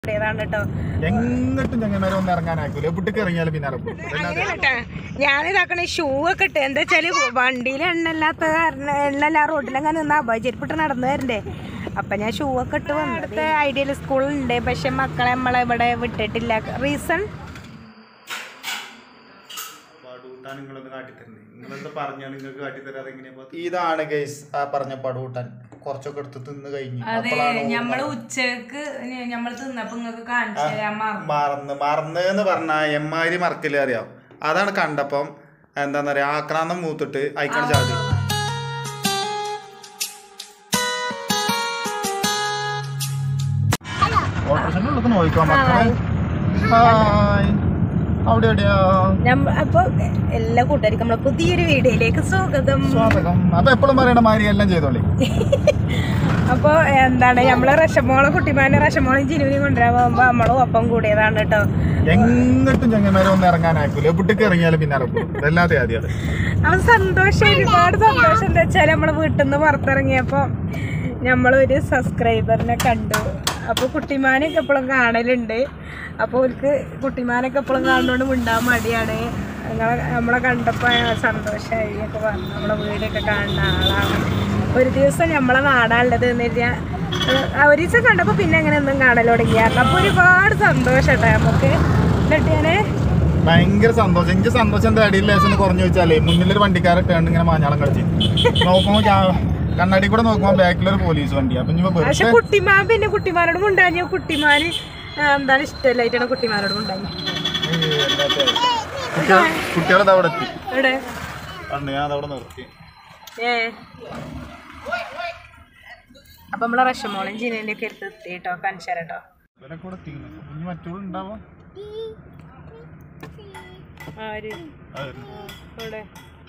ഏതാണ് കേട്ടോ എങ്ങോട്ടും ചങ്ങന്മാരെ ഒന്നും ഇറങ്ങാനാക്കൂല എവിടേക്ക് ഇറങ്ങിയാലും പിന്നെ ഇറങ്ങും അങ്ങനെ കേട്ടാ ഞാനിതാക്കണ ഷൂ ഒക്കെ ഇട്ട് എന്താ വെച്ചാല് വണ്ടിയിൽ എണ്ണല്ലാത്ത കാരണം എണ്ണല്ല റോഡിലങ്ങനെ നിന്ന് അപചരിപ്പിട്ട് നടന്നു വരണ്ടേ അപ്പൊ ഞാൻ ഷൂ ഒക്കെ ഇട്ട് വന്നത് ഐഡിയൽ സ്കൂളുണ്ട് പക്ഷെ മക്കളെ നമ്മളെ ഇവിടെ വിട്ടിട്ടില്ല റീസൺ പടൂട്ടാൻ നിങ്ങളൊന്ന് കാട്ടിത്തരണ്ടേ നിങ്ങളെന്താ പറഞ്ഞാൽ നിങ്ങൾക്ക് കാട്ടിത്തരാതെ എങ്ങനെയാ ഇതാണ് ഗൈസ് ആ പറഞ്ഞ പടൂട്ടാൻ കുറച്ചൊക്കെ എടുത്ത് തിന്ന് കഴിഞ്ഞു അപ്പോഴാണ് നമ്മള് ഉച്ചക്ക് നമ്മൾ തിന്നപ്പോ നിങ്ങക്ക് കാണിച്ചു തരാൻ മറന്നു. മറന്ന് മറന്ന് എന്ന് പറഞ്ഞാൽ എമ്മാരി മറക്കില്ല അറിയാം അതാണ് കണ്ടപ്പം എന്താന്ന് പറയാ ആക്രാന്തം മൂത്തിട്ട് അയക്കണ ചാടി ഓട്ടോറിക്ഷൻ്റെ ഉള്ളിൽ നോക്കിക്കോ മക്കളെ ഹായ് അവിടെ എവിടെയാ നമ്മ- അപ്പൊ എല്ലാ കൂട്ടുകാർക്കും നമ്മളെ പുതിയൊരു വീഡിയോയിലേക്ക് സ്വാഗതം സ്വാഗതം അപ്പൊ എപ്പോഴും പറയണ മാതിരി എല്ലാം ചെയ്തോളി അപ്പൊ എന്താണ് നമ്മള് റഷമോളെ കുട്ടിമാനെ റഷമോളും ജിനുവിനെയും കൊണ്ടുവരാൻ പോകുമ്പോ നമ്മളും ഒപ്പം കൂടിയതാണ് കേട്ടോ എങ്ങോട്ടും ചങ്ങന്മാരെ ഒന്നും ഇറങ്ങാനാക്കൂല എവിടേക്ക് ഇറങ്ങിയാലും പിന്നെ ഇറങ്ങും ഇതല്ലാതെ ആദ്യം അത് സന്തോഷം ഒരുപാട് സന്തോഷം എന്താ വെച്ചാൽ നമ്മള് വീട്ടിൽ നിന്ന് പുറത്തിറങ്ങിയപ്പോ നമ്മളൊരു സബ്സ്ക്രൈബറിനെ കണ്ടു അപ്പൊ കുട്ടിമാനൊക്കെ എപ്പോഴും കാണലുണ്ട് അപ്പൊ അവർക്ക് കുട്ടിമാനൊക്കെ എപ്പോഴും കാണുന്നോണ്ട് മിണ്ടാൻ മടിയാണ് നിങ്ങളെ നമ്മളെ കണ്ടപ്പോ സന്തോഷമായി ഒക്കെ പറഞ്ഞു നമ്മളെ വീടൊക്കെ കാണുന്ന ആളാണ് ഒരു ദിവസം നമ്മളെ നാടാണുള്ളത് എന്ന് വെച്ചാൽ ഒരു ദിവസം കണ്ടപ്പോ പിന്നെ അങ്ങനെ ഒന്നും കാണൽ തുടങ്ങിയായിരുന്നു അപ്പൊ ഒരുപാട് സന്തോഷം കേട്ടോ നമുക്ക് എന്നിട്ട് ഞാന് ഭയങ്കര സന്തോഷം എനിക്ക് സന്തോഷം എന്താ അടിയിൽ ലേശം കുറഞ്ഞു വെച്ചാലേ മുന്നിലൊരു വണ്ടിക്കാരൊക്കെ ഉണ്ട് ഇങ്ങനെ മാഞ്ഞാളം കളിച്ച് നോക്കുമ്പോ ക്യാ- കണ്ണാടി കൂടെ നോക്കുമ്പോ ബാക്കിലൊരു പോലീസ് വണ്ടി അപ്പൊ ഇനി പക്ഷെ കുട്ടിമാൻ പിന്നെ കുട്ടിമാനോട് മുണ്ടാഞ്ഞ കുട്ടിമാന് ആ, എന്താണ് ഇഷ്ടമല്ലായിട്ടാണ് കുട്ടിമാനോട് മുണ്ടാഞ്ഞ കുട്ടികളത് അവിടെ എത്തി ഇവിടെ കണ്ടു ഞാൻ അതവിടെ നിർത്തി ഏ അപ്പൊ നമ്മളെ റഷമോളും ജിനേന്റെ ഒക്കെ എടുത്ത് എത്തി കേട്ടോ കാണിച്ചാ കേട്ടോ ഇവരെ കൂടെ എത്തിക്കുന്നു ഇനി മറ്റുള്ള ഉണ്ടാവാ ആര് ഇവിടെ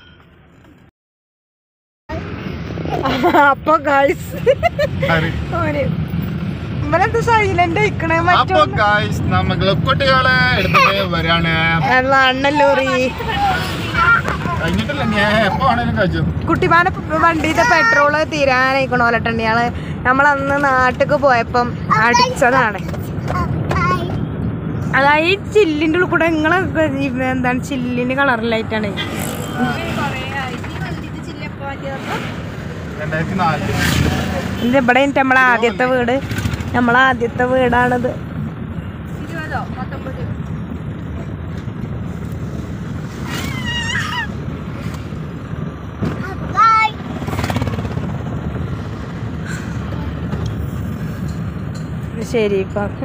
അപ്പൊ ഗൈസ് ഓന് ഇവനെന്ത് സൈലന്റ് ആയിക്കണേ മറ്റോ അപ്പൊ ഗായ്സ് നമ്മള് കുട്ടികളെ എടുത്തിട്ട് വരാണ് അണ്ണല്ലൂറി കഴിഞ്ഞിട്ടില്ല ഞാൻ എപ്പോ ആണേലും കഴിച്ചു കുട്ടിമാനെ വണ്ടിയുടെ പെട്രോള് തീരാനായിക്കണോ അല്ലട്ടണ്ണിയാള് നമ്മൾ അന്ന് നാട്ടിക്ക് പോയപ്പം അടിച്ചതാണ് അതായത് ഈ ചില്ലിൻ്റെ ഉള്ളിൽ കൂടെ നിങ്ങളെ എന്താണ് ചില്ലിന് കളറിലായിട്ടാണ് രണ്ടായിരത്തി നാലില് ഇത് ഇവിടെ എനിക്ക് നമ്മളെ ആദ്യത്തെ വീട് നമ്മളെ ആദ്യത്തെ വീടാണിത് ഷെരീഫാക്ക്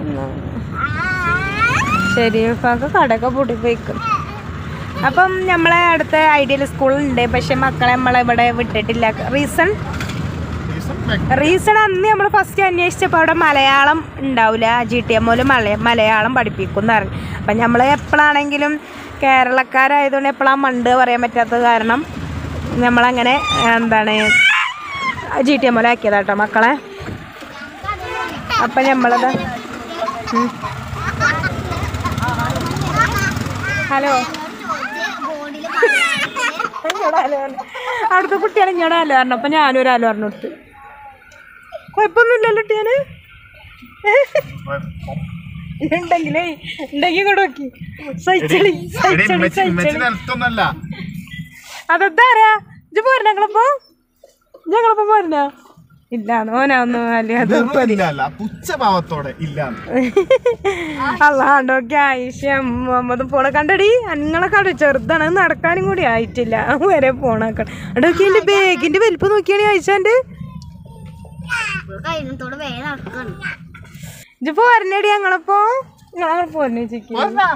ഷെരീഫാക്ക് കടയൊക്കെ പൂട്ടിപ്പോയിക്കും അപ്പം നമ്മളെ അടുത്ത ഐഡിയൽ സ്കൂളുണ്ട് പക്ഷെ മക്കളെ നമ്മളെ ഇവിടെ വിട്ടിട്ടില്ല റീസൺ റീസൺ ബാക്ക് റീസൺ അന്ന് നമ്മൾ ഫസ്റ്റ് അന്വേഷിച്ചപ്പോൾ അവിടെ മലയാളം ഉണ്ടാവില്ല ജി ടി എം മലയ മലയാളം പഠിപ്പിക്കും എന്ന് പറഞ്ഞു അപ്പം നമ്മൾ എപ്പോഴാണെങ്കിലും കേരളക്കാരായതുകൊണ്ട് എപ്പോഴാണ് മണ്ട് പറയാൻ പറ്റാത്തത് കാരണം നമ്മളങ്ങനെ എന്താണ് ജി ടി എം ആക്കിയതാട്ടോ മക്കളെ അപ്പം നമ്മളത് ഉം. ഹലോ എന്നോട് ഹലോ പറഞ്ഞു. അവിടുത്തെ കുട്ടികൾ ഇങ്ങോട്ട് ഹലോ പറഞ്ഞു അപ്പം ഞാനും ഒരു ഹലോ പറഞ്ഞു കൊടുത്തു കുഴപ്പമൊന്നുമില്ലല്ലോ കുട്ടിയാന് ഉണ്ടെങ്കിലേ ഉണ്ടെങ്കിൽ കൂടെ നോക്കി സഹിച്ചളി സഹിച്ചളി സഹിച്ചളി നിലത്തൊന്നല്ല അതെന്താരാ ഇജ്ജ് പോരണ ഞങ്ങളിപ്പോ ഞങ്ങളിപ്പോ പോരണ ഇല്ല ഓനാ ഒന്നും അല്ല അത് ഇല്ല പുച്ഛഭാവത്തോടെ ഇല്ലാന്ന് അല്ലാണ്ടൊക്കെ ആയിഷ മുഹമ്മദ് പോണ കണ്ടടി നിങ്ങളെ കട ചെറുതാണ് അത് നടക്കാനും കൂടി ആയിട്ടില്ല വരെ പോണാക്കണം അടൊക്കെ എന്റെ ബാഗിന്റെ വലിപ്പം നോക്കിയാണ് ആയിഷാന്റെ കൈനത്തോട് വേഗം നടക്കണം ഇജ്ജ് പോരണടി ഞങ്ങളിപ്പോ ഞങ്ങളെ പോരണ ചേച്ചി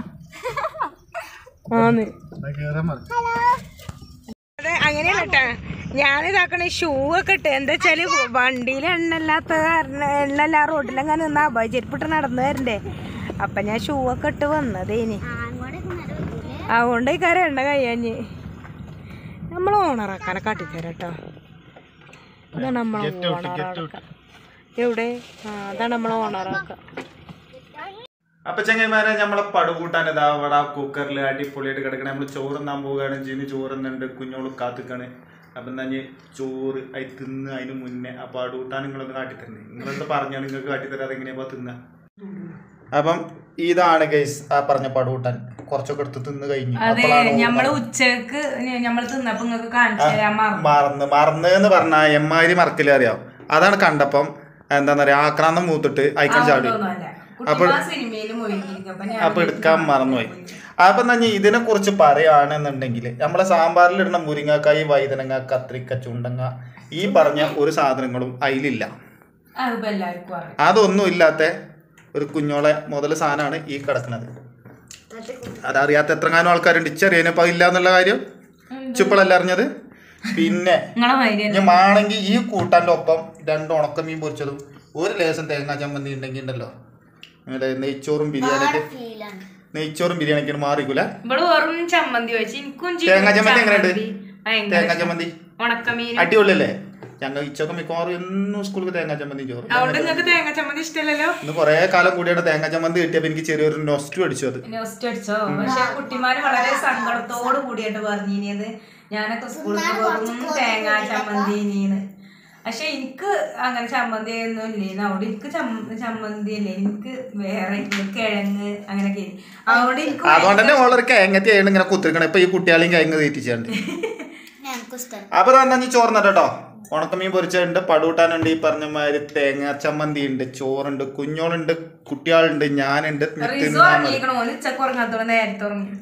ആന്ന് കേറാൻ മതി അതെ അങ്ങനെയല്ല കേട്ടാ ഞാനിതാക്കണ ഷൂ ഒക്കെ ഇട്ട് എന്താ വെച്ചാല് വണ്ടിയിൽ എണ്ണല്ലാത്ത കാരണം എണ്ണല്ല റോഡിലങ്ങനെ നിന്ന് അപചരിപ്പിട്ട് നടന്നു വരണ്ടേ അപ്പൊ ഞാൻ ഷൂ ഒക്കെ ഇട്ട് വന്നതേനി അതുകൊണ്ട് ഈ കാര്യം എണ്ണ കഴിയാഞ്ഞ് നമ്മൾ ഓണറാക്കാനെ കാട്ടിത്തരാം കേട്ടോ ഇതാണ് നമ്മളെ Get out, get out. ഓണറാക്ക എവിടെ ആ അതാണ് നമ്മളെ ഓണറാക്ക അപ്പൊ ചങ്ങന്മാരെ നമ്മളെ പടുകൂട്ടാൻ ഇതാ ഇവിടെ കുക്കറിൽ അടിപൊളിയായിട്ട് കിടക്കണ നമ്മൾ ചോറുന്നാൻ പോവുകയാണ് ചെയ്യുന്ന ചോറുന്നുണ്ട് കുഞ്ഞോള് കാത്തിക്കാണ് അപ്പൊ എന്താ ഇനി ചോറ് അത് തിന്ന് അതിന് മുന്നേ ആ പടുകൂട്ടാൻ നിങ്ങളൊന്ന് കാട്ടിത്തരണേ നിങ്ങളെന്താ പറഞ്ഞാൽ നിങ്ങൾക്ക് കാട്ടിത്തരാതെ എങ്ങനെയാ തിന്ന അപ്പം ഇതാണ് ഗൈസ് ആ പറഞ്ഞ പടുകൂട്ടാൻ കുറച്ചൊക്കെ എടുത്ത് തിന്ന് കഴിഞ്ഞു അതെ അപ്പോഴാണ് ഓർമ്മ ഞമ്മള് ഉച്ചക്ക് ഞമ്മള് തിന്നപ്പോ നിങ്ങക്ക് കാണിച്ചു തരാൻ മറന്നു മറന്ന് മറന്ന് എന്ന് പറഞ്ഞാൽ എമ്മാതിരി മറക്കില്ല അറിയാം അതാണ് കണ്ടപ്പം എന്താന്ന് പറയാ ആക്രാന്തം മൂത്തിട്ട് അയക്കാൻ ചാടി അതൊന്നുമല്ല. കുട്ടിമാ സിനിമയിലും ഒഴുകിയിരിക്കും അപ്പൊ ഞാൻ അപ്പൊ എടുക്കാൻ മറന്നുപോയി അപ്പൊ എന്നാ ഇതിനെ കുറിച്ച് പറയുകയാണെന്നുണ്ടെങ്കിൽ നമ്മളെ സാമ്പാറിൽ ഇടുന്ന മുരിങ്ങക്കായി വൈതനങ്ങ കത്രിക്ക ചുണ്ടങ്ങ ഈ പറഞ്ഞ ഒരു സാധനങ്ങളും അതിലില്ല അതിപ്പോ എല്ലാവർക്കും അറിയാം അതൊന്നും ഇല്ലാത്ത ഒരു കുഞ്ഞോളെ മുതൽ സാധനമാണ് ഈ കിടക്കുന്നത് അതറിയാത്ത എത്രങ്ങാനും ആൾക്കാരുണ്ട് ഇച്ചറിയാനിപ്പോ ഇല്ല എന്നുള്ള കാര്യം ചുപ്പളല്ല അറിഞ്ഞത് പിന്നെ നിങ്ങളെ മാതിരി ഇനി മാണെങ്കിൽ ഈ കൂട്ടാൻ്റെ ഒപ്പം രണ്ട് ഉണക്കമീൻ പൊരിച്ചതും ഒരു ലേശം തേങ്ങാ ചമ്മന്തി ഉണ്ടെങ്കിൽ ഉണ്ടല്ലോ അങ്ങനെ നെയ്ച്ചോറും ബിരിയാണിക്ക് നെയ്ച്ചോറും ബിരിയാണിക്ക് മാറിക്കൂല ഇവിടെ വെറും ചമ്മന്തി വെച്ച് എനിക്കും ചിക്കൻ തേങ്ങാ ചമ്മന്തി എങ്ങനെയുണ്ട് ഭയങ്കര തേങ്ങാ ചമ്മന്തി ഉണക്കമീൻ അടിപൊളിയല്ലേ ഞങ്ങൾ ഇച്ചൊക്കെ മിക്കവാറും എന്നും സ്കൂളിൽ തേങ്ങാ ചമ്മന്തി ചോറ് അവിടെ നിങ്ങൾക്ക് തേങ്ങാ ചമ്മന്തി ഇഷ്ടമല്ലല്ലോ ഇന്ന് കുറേ കാലം കൂടിയാണ് തേങ്ങാ ചമ്മന്തി കിട്ടിയപ്പോൾ എനിക്ക് ചെറിയൊരു നൊസ്റ്റു അടിച്ചു അത് നെക്സ്റ്റ് അടിച്ചോ പക്ഷെ കുട്ടിമാര് വളരെ സങ്കടത്തോട് കൂടിയായിട്ട് പറഞ്ഞിനിയത് ഞാനൊക്കെ സ്കൂളിൽ പോകും തേങ്ങാ ചമ്മന്തിന്ന് പക്ഷെ എനിക്ക് അങ്ങനെ ചമ്മന്തി ഒന്നും ഇല്ലേന്ന് അവിടെ എനിക്ക് ചമ്മ- ചമ്മന്തി അല്ലേ എനിക്ക് വേറെ ഇല്ല. കിഴങ്ങ് അങ്ങനെയൊക്കെ ഇല്ലേ. അതുകൊണ്ട് എനിക്ക് അതുകൊണ്ട് തന്നെ വളരെ കിഴങ്ങത്തി ആയിട്ട് ഇങ്ങനെ കുത്തിരിക്കണം ഇപ്പൊ ഈ കുട്ടികളെയും കിഴങ്ങ് തീറ്റിച്ചുണ്ട് അപ്പൊ തന്നെ നീ ചോർന്നിട്ട് കേട്ടോ ഉണക്കമീൻ പൊരിച്ചുണ്ട് പടൂട്ടാനുണ്ട് ഈ പറഞ്ഞ മാതിരി തേങ്ങ ചമ്മന്തി ഉണ്ട് ചോറുണ്ട് കുഞ്ഞോളുണ്ട് കുട്ടികളുണ്ട് ഞാനുണ്ട് നീ റിസു തിന്നാ മതി. ഉറങ്ങിയിരിക്കണോ ഓന് ഉച്ചക്ക് ഉറങ്ങാത്തോടെ നേരത്തെ ഉറങ്ങി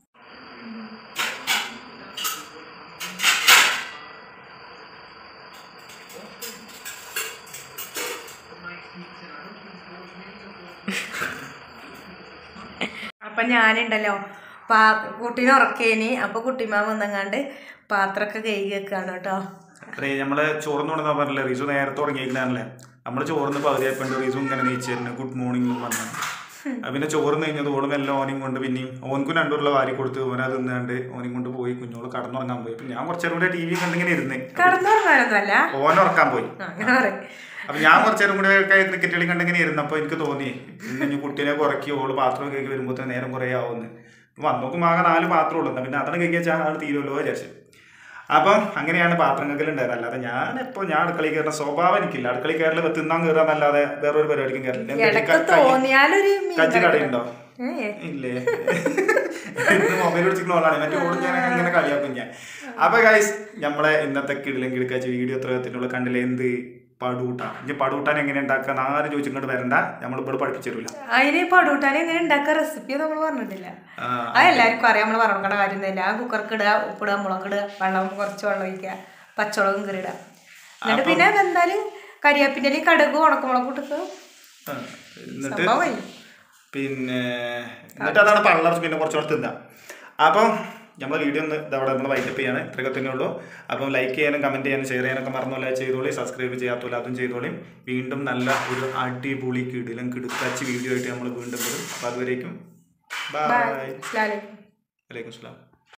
അപ്പൊ ഞാനുണ്ടല്ലോ പാ കുട്ടീനെ ഉറക്കേനി അപ്പൊ കുട്ടിമാൻ വന്നങ്ങാണ്ട് പാത്രമൊക്കെ കഴുകി വെക്കാണ് കേട്ടോ അത്രേ നമ്മള് ചോർന്ന് കൊണ്ടെന്നാ പറഞ്ഞില്ലേ റീസു നേരത്തെ തുടങ്ങിയിരിക്കണല്ലേ നമ്മള് ചോറിന് പകുതിയായിട്ടുണ്ട് റീസു ഇങ്ങനെ നീച്ചിരുന്നു ഗുഡ് മോർണിംഗ് എന്ന് പറഞ്ഞു അപ്പൊ പിന്നെ ചോറിന് കഴിഞ്ഞത് ഓളും എല്ലാം ഓനെയും കൊണ്ട് പിന്നെയും ഓനക്കും രണ്ടുള്ള വാരി കൊടുത്ത് ഓന തിന്നാണ്ട് ഓനെയും കൊണ്ട് പോയി കുഞ്ഞോള് കടന്നുറങ്ങാൻ പോയി അപ്പൊ ഞാൻ കുറച്ചേരം കൂടെ ടി വി കണ്ടിങ്ങനെ ഇരുന്ന് കടന്നുറങ്ങാനൊന്നുമല്ല ഓനുറക്കാൻ പോയി ആ, അങ്ങനെ പറയും അപ്പൊ ഞാൻ കുറച്ചേരം കൂടെ ക്രിക്കറ്റ് കളി കണ്ടിങ്ങനെ ഇരുന്നപ്പോ എനിക്ക് തോന്നി ഇന്ന് ഇനി കുട്ടീനെ കുറക്കി ഓള് പാത്രം കേക്ക് വരുമ്പോ നേരം കുറെ ആവുന്നു വന്നു നോക്കുമ്പോ ആകെ നാല് പാത്രം ഉള്ളു എന്നാ പിന്നെ അതാണ് കേക്ക് വെച്ചാൽ ആൾ തീരുമല്ലോ വിചാരിച്ചു അപ്പം അങ്ങനെയാണ് പാത്രം കേൾക്കലുണ്ടായത് അല്ലാതെ ഞാൻ എപ്പോ ഞാൻ അടുക്കളയിൽ കയറുന്ന സ്വഭാവം എനിക്കില്ല അടുക്കളയിൽ കയറല് തിന്നാൻ കയറാന്നല്ലാതെ വേറൊരു പരിപാടിക്കും കയറില്ല ഇടക്ക് തോന്നിയാലൊരു മീൻ കജ്ജ് കടയുണ്ടോ ഏ ഇല്ലേ മൊബൈൽ വിളിച്ചിട്ടുള്ളതാണ് മറ്റേ ഓടും ഞാൻ അങ്ങനെ കളിയാക്കും ഞാൻ അപ്പൊ ഗൈസ് നമ്മളെ ഇന്നത്തെ കിടിലും കിടക്കാച്ച വീഡിയോ എത്ര എത്തിയിട്ടുള്ള കണ്ടില്ലേ എന്ത് പടൂട്ട ഇനി പടൂട്ടാൻ എങ്ങനെ ഉണ്ടാക്കുക ആരും ചോദിച്ചിങ്ങോട്ട് വരണ്ട നമ്മളിപ്പോൾ പഠിപ്പിച്ചു തരൂല അതിന് പടൂട്ടാൻ എങ്ങനെ ഉണ്ടാക്കുക റെസിപ്പി നമ്മൾ പറഞ്ഞിട്ടില്ല ആ, അത് എല്ലാവർക്കും അറിയാം നമ്മൾ പറഞ്ഞ കാര്യമൊന്നുമില്ല ആ കുക്കർക്ക് ഇടുക ഉപ്പിടുക മുളക് ഇടുക വെള്ളം കുറച്ച് വെള്ളം ഒഴിക്കുക പച്ചമുളകും കയറി ഇടുക എന്നിട്ട് പിന്നെ എന്തായാലും കരിയാപ്പിൻ്റെ കടുക് ഉണക്കമുളക് ഇട്ടിട്ട് ആ, എന്നിട്ട് സംഭവമായി പിന്നെ എന്നിട്ട് അതാണ് പള്ളർച്ച് പിന്നെ കുറച്ചുകൂടെ തിന്നാം അപ്പം നമ്മൾ വീഡിയോ ഒന്ന് ഇതവിടെ നമ്മൾ വൈറ്റപ്പ് ചെയ്യാണ് ഇത്രയൊക്കെ തന്നെ ഉള്ളൂ അപ്പം ലൈക്ക് ചെയ്യാനും കമൻറ്റ് ചെയ്യാനും ഷെയർ ചെയ്യാനൊക്കെ മറന്നല്ല ചെയ്തോളി സബ്സ്ക്രൈബ് ചെയ്യാത്തോലെ അതും ചെയ്തോളിയും വീണ്ടും നല്ല ഒരു അടിപൊളി കിടിലും കിടുക്കാച്ചി വീഡിയോ ആയിട്ട് നമ്മൾ വീണ്ടും വരും അപ്പോൾ അതുവരേക്കും ബൈ ലാലേ വലൈക്കും സ്ലാം